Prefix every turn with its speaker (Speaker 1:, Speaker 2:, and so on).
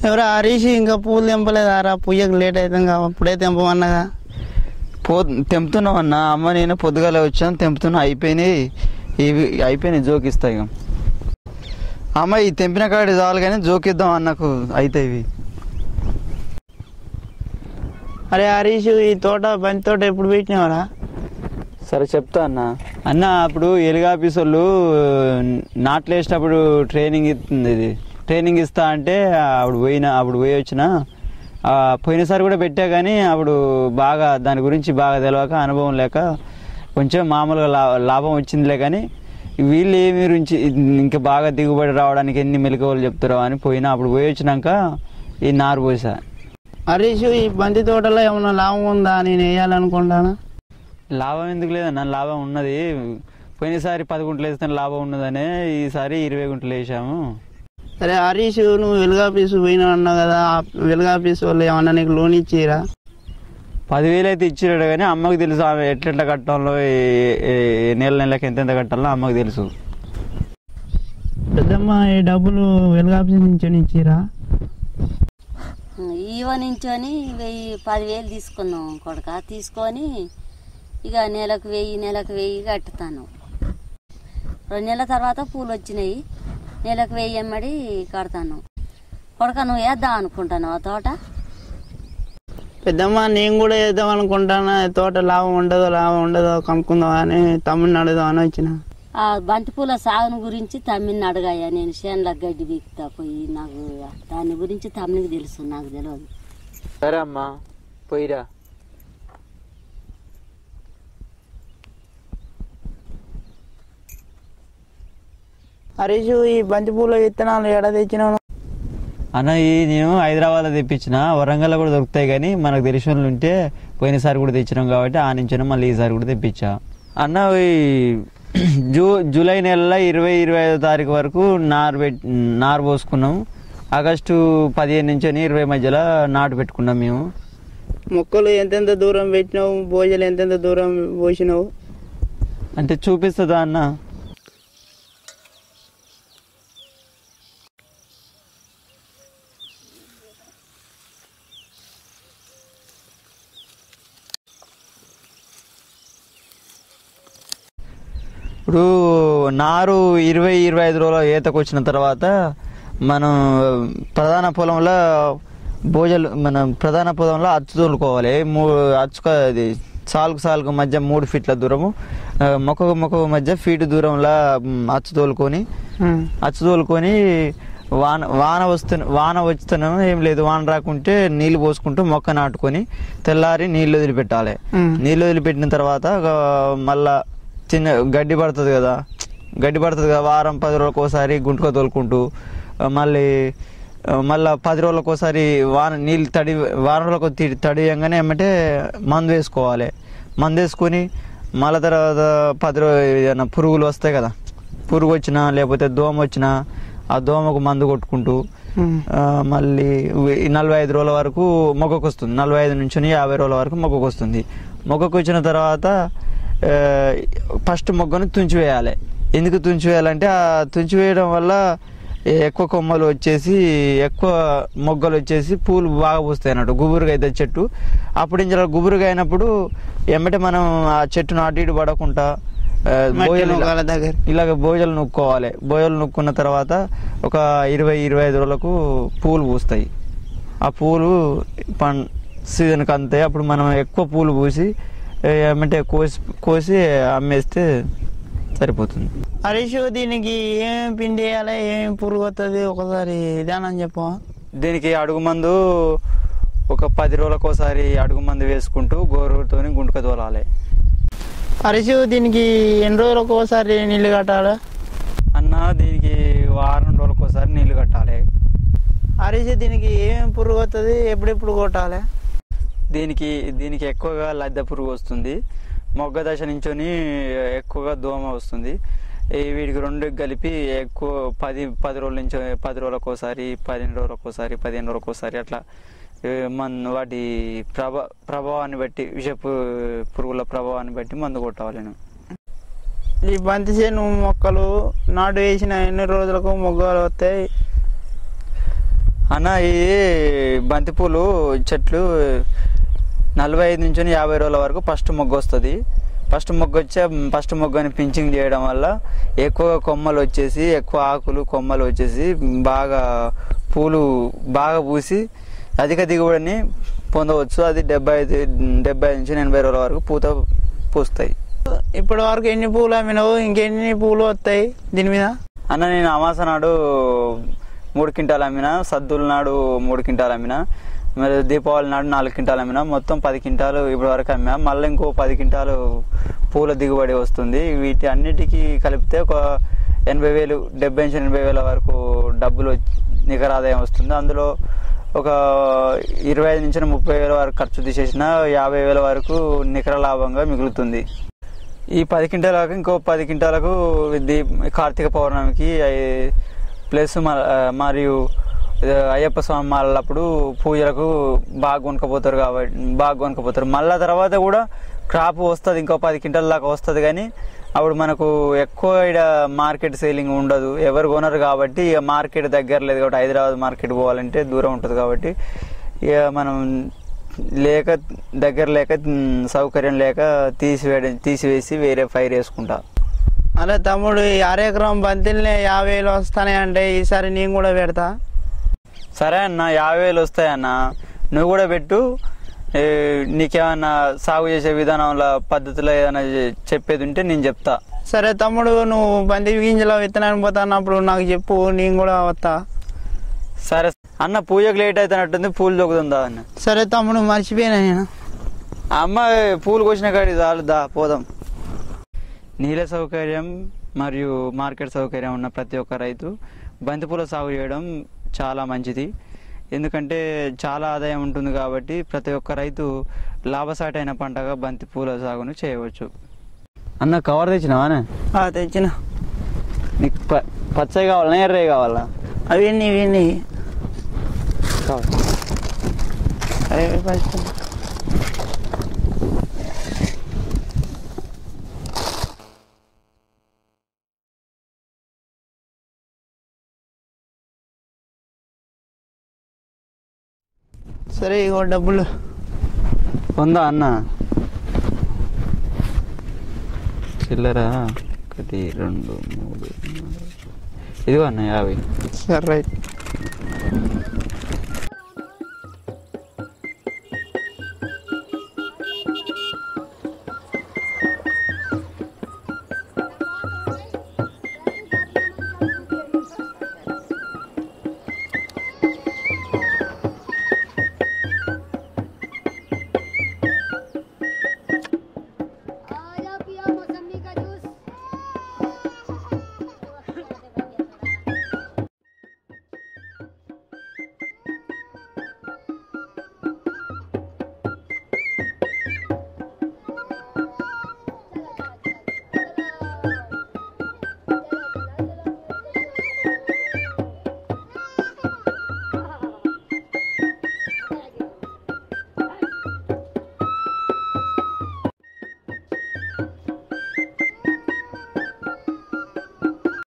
Speaker 1: ఎవరు హరీష్ ఇంకా పూలు తెంపలేదారా పుయ్యకు లేట్ అవుతుంది అప్పుడే తెంపమన్నగా
Speaker 2: పో తెంపుతున్నాం అన్న అమ్మ నేను పొద్దుగాల వచ్చాను తెంపుతున్నా అయిపోయినాయి ఇవి అయిపోయినాయి జోకిస్తా ఇక అమ్మ ఈ తెంపిన కాడి చాలు కానీ జోకిద్దాం అన్నకు అయితే ఇవి
Speaker 1: అరే హరీష్ ఈ తోట బంతి తోట ఎప్పుడు పెట్టినావరా
Speaker 2: సరే చెప్తా అన్న అన్న అప్పుడు ఎలుగు ఆఫీస్ వాళ్ళు నాట్లు వేసేటప్పుడు ట్రైనింగ్ ఇస్తుంది ఇది ట్రైనింగ్ ఇస్తా అంటే అప్పుడు పోయిన అప్పుడు పోయి వచ్చిన ఆ, పోయినసారి కూడా పెట్టా కానీ అప్పుడు బాగా దాని గురించి బాగా తెలియక అనుభవం లేక కొంచెం మామూలుగా లా లాభం వచ్చిందిలే కానీ వీళ్ళు ఏమి గురించి ఇంకా బాగా దిగుబడి రావడానికి ఎన్ని మెలకువలు చెప్తారో అని పోయినా అప్పుడు పోయి వచ్చినాక ఈ నారు పోసా
Speaker 1: హరీష్ ఈ బంతి తోటలో ఏమన్నా లాభం ఉందా నేను వేయాలనుకుంటానా
Speaker 2: లాభం ఎందుకు లేదన్న లాభం ఉన్నది పోయినసారి పది గుంటలు వేస్తే లాభం ఉన్నదనే ఈసారి ఇరవై గుంటలు వేసాము
Speaker 1: సరే హరీష్ నువ్వు వెలుగాఫీస్ పోయినా అన్నావు కదా ఆ వెలుగాఫీస్ వాళ్ళు ఏమన్నా నీకు లోన్ ఇచ్చిరా
Speaker 2: పదివేలు అయితే ఇచ్చిరాడు కానీ అమ్మకు తెలుసు ఆమె ఎట్లెట్లా కట్టాలో ఏ- ఏ- నెల నెలకి ఎంతెంత కట్టాలో అమ్మకు తెలుసు
Speaker 1: పెద్దమ్మ ఈ డబ్బులు వెలుగాఫీస్ నుంచి ఇచ్చిరా
Speaker 3: ఈవ నుంచొని వెయ్యి పదివేలు తీసుకున్నాం కొడక తీసుకొని ఇక నెలకు వెయ్యి నెలకు వెయ్యి కట్టుతాను రెండు నెలల తర్వాత పూలు వచ్చినాయి నెలకు వెయ్యి ఎమ్మడి కడతాను కొడక నువ్వు వేద్దాం అనుకుంటాను ఆ తోట
Speaker 1: పెద్దమ్మ నేను కూడా వేద్దాం అనుకుంటానా ఈ తోట లాభం ఉండదో లాభం ఉండదో కనుక్కుందాం అని తమ్ముడిని అడుగుదాం అని వచ్చిన
Speaker 3: ఆ బంతిపూల సాగును గురించి తమ్మిని అడగాయ నేను చేనులకు గడ్డి బీక్తా పోయి నాకు దాని గురించి తమ్మినికి తెలుసు నాకు తెలియదు
Speaker 2: సరే అమ్మా పోయిరా
Speaker 1: హరీష్ ఈ బంతి పూల విత్తనాలు ఎడ తెచ్చినాను
Speaker 2: అన్న ఈ నేను హైదరాబాద్లో తెప్పించిన వరంగల్లో కూడా దొరుకుతాయి కానీ మనకు తెలిసిన వాళ్ళు ఉంటే పోయినసారి కూడా తెచ్చినాం కాబట్టి ఆ నుంచి మళ్ళీ ఈసారి కూడా తెప్పించా అన్న ఈ జూ జూలై నెలలో ఇరవై ఇరవై ఐదో తారీఖు వరకు నారు పెట్ నారు పోసుకున్నాం ఆగస్టు పదిహేను నుంచి ఇరవై మధ్యలో నాటు పెట్టుకున్నాం మేము
Speaker 1: మొక్కలు ఎంతెంత దూరం పెట్టినావు భోజలు ఎంతెంత దూరం పోసినావు
Speaker 2: అంటే చూపిస్తుందా అన్న ఇప్పుడు నారు ఇరవై ఇరవై ఐదు రోజుల ఈతకు వచ్చిన తర్వాత మనం ప్రధాన పొలంలో భోజలు మన ప్రధాన పొలంలో అచ్చు తోలుకోవాలి మూ అచ్చుక అది సాలుకు సాలుకు మధ్య మూడు ఫీట్ల దూరము ఆ, మొక్కకు మొక్కకు మధ్య ఫీట్ దూరంలో మ్, అచ్చు తోలుకొని అచ్చు తోలుకొని వాన వాన వస్తున్న వాన వస్తున్నాం ఏం లేదు వాన రాకుంటే నీళ్లు పోసుకుంటూ మొక్క నాటుకొని తెల్లారి నీళ్లు వదిలిపెట్టాలి
Speaker 1: మ్.
Speaker 2: నీళ్లు వదిలిపెట్టిన తర్వాత ఒక మళ్ళా చిన్న గడ్డి పడుతుంది కదా గడ్డి పడుతుంది కదా వారం పది రోజులకు ఒకసారి గుంటుక తోలుకుంటూ ఆ, మళ్ళీ ఆ, మళ్ళా పది రోజులకు ఒకసారి వాన నీళ్ళు తడి వారం రోజులకు తి- తడియంగానే ఏమంటే మందు వేసుకోవాలి మందు వేసుకొని మళ్ళీ తర్వాత పది రోజు ఏదైనా పురుగులు వస్తాయి కదా పురుగు వచ్చినా లేకపోతే దోమ వచ్చినా ఆ దోమకు మందు కొట్టుకుంటూ ఆ, మళ్ళీ వి- నలభై ఐదు రోజుల వరకు మొక్కకు వస్తుంది నలభై ఐదు నుంచి యాభై రోజుల వరకు మొక్కకు వస్తుంది మొక్కకు వచ్చిన తర్వాత ఆ, ఫస్ట్ మొగ్గను తుంచివేయాలి ఎందుకు తుంచివేయాలంటే ఆ తుంచివేయడం వల్ల ఎక్కువ కొమ్మలు వచ్చేసి ఎక్కువ మొగ్గలు వచ్చేసి పూలు బాగా పూస్తాయి అన్నట్టు గుబురుగా అయితే చెట్టు అప్పుడు ఇంకా గుబురుగా అయినప్పుడు ఎమ్మటే మనం ఆ చెట్టును అటు ఇటు పడకుండా ఆ,
Speaker 1: మట్టి
Speaker 2: బోయలు ఇలా-
Speaker 1: నూకాల దగ్గర.
Speaker 2: ఇలాగ బోజలు నూక్కోవాలి బోజలు నూక్కున్న తర్వాత ఒక ఇరవై ఇరవై ఐదు రోజులకు పూలు పూస్తాయి ఆ పూలు పం సీజన్కి అంతే అప్పుడు మనం ఎక్కువ పూలు పూసి ఏ, ఏమంటే కోసి కోసి అమ్మేస్తే సరిపోతుంది
Speaker 1: హరీష్ దీనికి ఏమేమి పిండి వేయాలి ఏమేమి పురుగు వస్తుంది ఒకసారి ఇదానని చెప్పవా
Speaker 2: దీనికి అడుగు మందు ఒక పది రోజులకు ఒకసారి అడుగు మందు వేసుకుంటూ గోరుతో గుంటుక తోలాలి
Speaker 1: హరీష్ దీనికి ఎన్ని రోజులకు ఒకసారి నీళ్ళు కట్టాలి
Speaker 2: అన్న దీనికి వారం రోజులకు ఒకసారి నీళ్లు కట్టాలి
Speaker 1: హరీష్ దీనికి ఏమేమి పురుగు వస్తుంది ఎప్పుడెప్పుడు కొట్టాలి
Speaker 2: దీనికి దీనికి ఎక్కువగా లద్దె పురుగు వస్తుంది మొగ్గ దశ నుంచొని ఎక్కువగా దోమ వస్తుంది ఈ వీటికి రెండు కలిపి ఎక్కువ పది పది రోజుల నుంచి పది రోజులకు ఒకసారి పదిహేను రోజులకు ఒకసారి పదిహేను రోజులకు ఒకసారి అట్లా ఏ, మన వాటి ప్రభా ప్రభావాన్ని బట్టి విషపు పురుగుల ప్రభావాన్ని బట్టి మందు కొట్టాలి నేను
Speaker 1: ఈ బంతి చేను మొక్కలు నాటు వేసిన ఎన్ని రోజులకు మొగ్గలు వస్తాయి
Speaker 2: అన్న ఈ బంతిపూలు చెట్లు నలభై ఐదు నుంచి యాభై రోజుల వరకు ఫస్ట్ మొగ్గ వస్తుంది ఫస్ట్ మొగ్గ వచ్చే ఫస్ట్ మొగ్గని పించింగ్ చేయడం వల్ల ఎక్కువ కొమ్మలు వచ్చేసి ఎక్కువ ఆకులు కొమ్మలు వచ్చేసి బాగా పూలు బాగా పూసి అధిక దిగుబడిని పొందవచ్చు అది డెబ్బై ఐదు డెబ్బై ఐదు నుంచి ఎనభై రోజుల వరకు పూత పూస్తాయి
Speaker 1: ఇప్పటి వరకు ఎన్ని పూలు అమ్మినావు ఇంకెన్ని పూలు వస్తాయి దీని మీద
Speaker 2: అన్న నేను అమాస నాడు మూడు క్వింటాలు అమ్మిన సద్దుల నాడు మూడు క్వింటాలు అమ్మిన మరి దీపావళి నాడు నాలుగు క్వింటాలు అమ్మిన మొత్తం పది క్వింటాలు ఇప్పటి వరకు అమ్మా మళ్ళీ ఇంకో పది క్వింటాలు పూల దిగుబడి వస్తుంది వీటి అన్నిటికీ కలిపితే ఒక ఎనభై వేలు డెబ్బై నుంచి ఎనభై వేల వరకు డబ్బులు వచ్చి- నికర ఆదాయం వస్తుంది అందులో ఒక ఇరవై ఐదు నుంచి ముప్పై వేల వరకు ఖర్చు తీసేసిన యాభై వేల వరకు నికర లాభంగా మిగులుతుంది ఈ పది క్వింటాలకు ఇంకో పది క్వింటాలకు దీ కార్తీక పౌర్ణమికి అయి- ప్లస్ మ- మరియు ఆ, అయ్యప్ప స్వామి మాలప్పుడు పూజలకు బాగా కొనుక్కపోతారు కాబట్టి బాగా కొనుక్కపోతారు మళ్ళా తర్వాత కూడా క్రాప్ వస్తుంది ఇంకో పది క్వింటాల దాకా వస్తుంది కానీ అప్పుడు మనకు ఎక్కువ ఇక్కడ మార్కెట్ సేలింగ్ ఉండదు ఎవరు కొనరు కాబట్టి ఇక మార్కెట్ దగ్గర లేదు కాబట్టి హైదరాబాద్ మార్కెట్ పోవాలంటే దూరం ఉంటుంది కాబట్టి ఇక మనం లేక దగ్గర లేక మ్, సౌకర్యం లేక తీసివేయడం తీసివేసి వేరే ఫైర్ వేసుకుంటా
Speaker 1: అరే తమ్ముడు ఈ అరెకరం బంతిల్ని యాభై వేలు వస్తాయి అంటే ఈసారి నేను కూడా పెడతా
Speaker 2: సరే అన్న యాభై వేలు వస్తాయన్న నువ్వు కూడా పెట్టు ఏ, నీకేమన్నా సాగు చేసే విధానంలో పద్ధతిలో ఏదైనా చె- చెప్పేది ఉంటే నేను చెప్తా
Speaker 1: సరే తమ్ముడు నువ్వు బంతి గింజలో విత్తనాన్ని పోతాన్నప్పుడు నాకు చెప్పు నేను కూడా వస్తా
Speaker 2: సరే అన్న పూజకు లేట్ అవుతున్నట్టుంది పూలు దొక్కుతుందా అన్న
Speaker 1: సరే తమ్ముడు మర్చిపోయినా నేను
Speaker 2: అమ్మ పూలు కోసిన కాడి చాలు దా పోదాం నీళ్ళ సౌకర్యం మరియు మార్కెట్ సౌకర్యం ఉన్న ప్రతి ఒక్క రైతు బంతిపూల సాగు చేయడం చాలా మంచిది ఎందుకంటే చాలా ఆదాయం ఉంటుంది కాబట్టి ప్రతి ఒక్క రైతు లాభసాటి అయిన పంటగా బంతిపూల సాగును చేయవచ్చు అన్న కవర్ తెచ్చినావానే
Speaker 1: ఆ, తెచ్చిన
Speaker 2: నీకు ప పచ్చవి కావాలా ఎర్రవి కావాలా
Speaker 1: అవి ఇవి
Speaker 2: కావాలి
Speaker 1: అరే ఫస్ట్ సరే ఇగో డబ్బులు
Speaker 2: ఉందా అన్న చిల్లర ఒకటి రెండు మూడు నాలుగు. ఇదిగో అన్న యాభై
Speaker 1: సరే రైట్